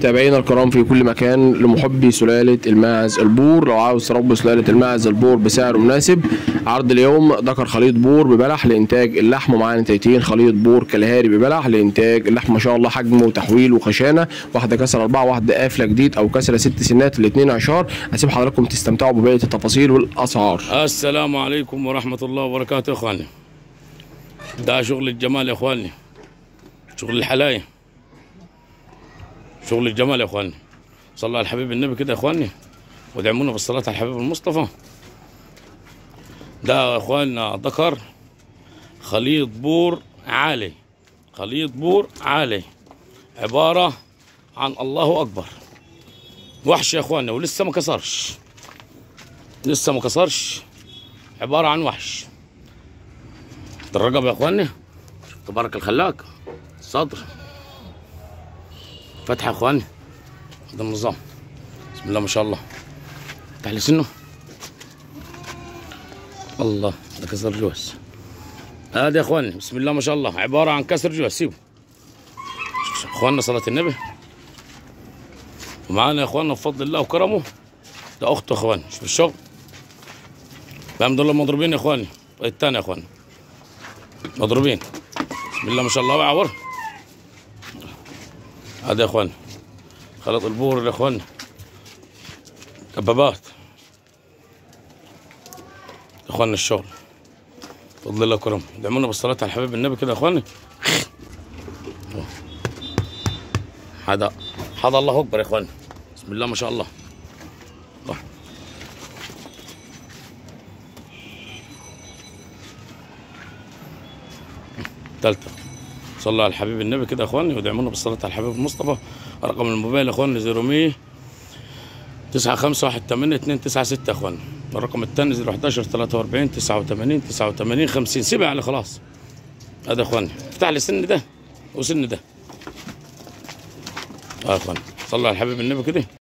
متابعينا الكرام في كل مكان لمحبي سلالة الماعز البور لو عاوز تربي سلالة الماعز البور بسعر مناسب عرض اليوم ذكر خليط بور ببلح لإنتاج اللحم ومعاه نتايتين خليط بور كالهاري ببلح لإنتاج اللحم ما شاء الله حجمه وتحويل وخشانة واحدة كسر أربعة واحدة قافلة جديد أو كسرة ست سنات الاتنين عشار هسيب حضراتكم تستمتعوا ببقية التفاصيل والأسعار السلام عليكم ورحمة الله وبركاته يا اخواني ده شغل الجمال يا اخواني شغل الحلاية شغل الجمال يا اخواني صلوا على الحبيب النبي كده يا اخواني ودعمونا بالصلاة على الحبيب المصطفى ده يا اخواننا ذكر خليط بور عالي خليط بور عالي عبارة عن الله أكبر وحش يا اخواننا ولسه ما كسرش لسه ما كسرش عبارة عن وحش ده الرقبة يا اخواني تبارك الخلاق صدر فتحة يا اخواني ده النظام بسم الله ما شاء الله تحلي سنه الله ده كسر جوز هذا يا اخواني بسم الله ما شاء الله عبارة عن كسر جوز سيبه شوف- شوف اخواننا صلاة النبي ومعانا يا اخواننا بفضل الله وكرمه ده اخته يا اخواني شوف الشغل الحمد لله مضروبين يا اخواني الثاني يا اخواني مضروبين بسم الله ما شاء الله وعور هذا يا اخواني خلط البور يا اخواني دبابات يا اخواننا الشغل فضل الله كرم دعمونا بالصلاة على الحبيب النبي كده يا اخواني هذا هذا الله اكبر يا اخواني بسم الله ما شاء الله الله ثالثة صلوا على الحبيب النبي كده يا اخواني ودعمونا بالصلاة على الحبيب المصطفى رقم الموبايل يا اخواني 0100 تسعة خمسة واحد تمانية اتنين تسعة ستة يا اخواني الرقم الثاني 011 43 89 89 50 سيبها على خلاص هذا يا اخواني افتح لي السن ده وسن ده اه يا اخواني صلوا على الحبيب النبي كده